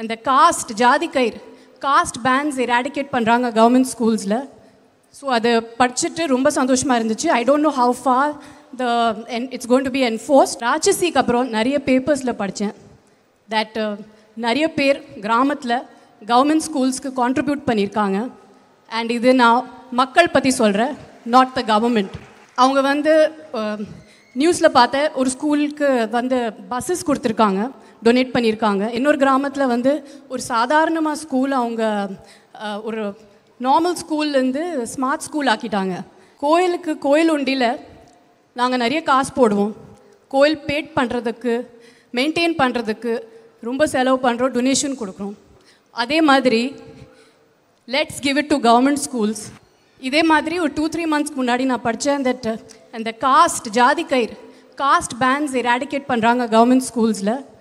அந்த காஸ்ட் ஜாதி கயிறு காஸ்ட் பேன்ஸ் எராடிகேட் பண்ணுறாங்க கவர்மெண்ட் ஸ்கூல்ஸில் ஸோ அதை படிச்சுட்டு ரொம்ப சந்தோஷமாக இருந்துச்சு I don't know how far the it's going to be enforced ராட்சசிக்கு அப்புறம் நிறைய பேப்பர்ஸில் படித்தேன் தட் நிறைய பேர் கிராமத்தில் கவர்மெண்ட் ஸ்கூல்ஸ்க்கு கான்ட்ரிபியூட் பண்ணியிருக்காங்க அண்ட் இது நான் மக்கள் பற்றி சொல்கிறேன் நாட் த கவர்மெண்ட் அவங்க வந்து நியூஸில் பார்த்த ஒரு ஸ்கூலுக்கு வந்து பஸ்ஸஸ் கொடுத்துருக்காங்க டொனேட் பண்ணியிருக்காங்க இன்னொரு கிராமத்தில் வந்து ஒரு சாதாரணமாக ஸ்கூல் அவங்க அஹ், ஒரு நார்மல் ஸ்கூல்லேருந்து ஸ்மார்ட் ஸ்கூல் ஆக்கிட்டாங்க கோயிலுக்கு கோயில் உண்டியில் நாங்கள் நிறைய காசு போடுவோம் கோயில் பேட் பண்ணுறதுக்கு மெயின்டைன் பண்ணுறதுக்கு ரொம்ப செலவு பண்ணுறோம் டொனேஷன் கொடுக்குறோம் அதே மாதிரி let's give it to government schools இதே மாதிரி ஒரு டூ த்ரீ மந்த்ஸ்க்கு முன்னாடி நான் படித்தேன் தட் அந்த காஸ்ட் ஜாதி கயிறு காஸ்ட் பேன்ஸ் எராடிகேட் பண்ணுறாங்க கவர்மெண்ட் ஸ்கூல்ஸில்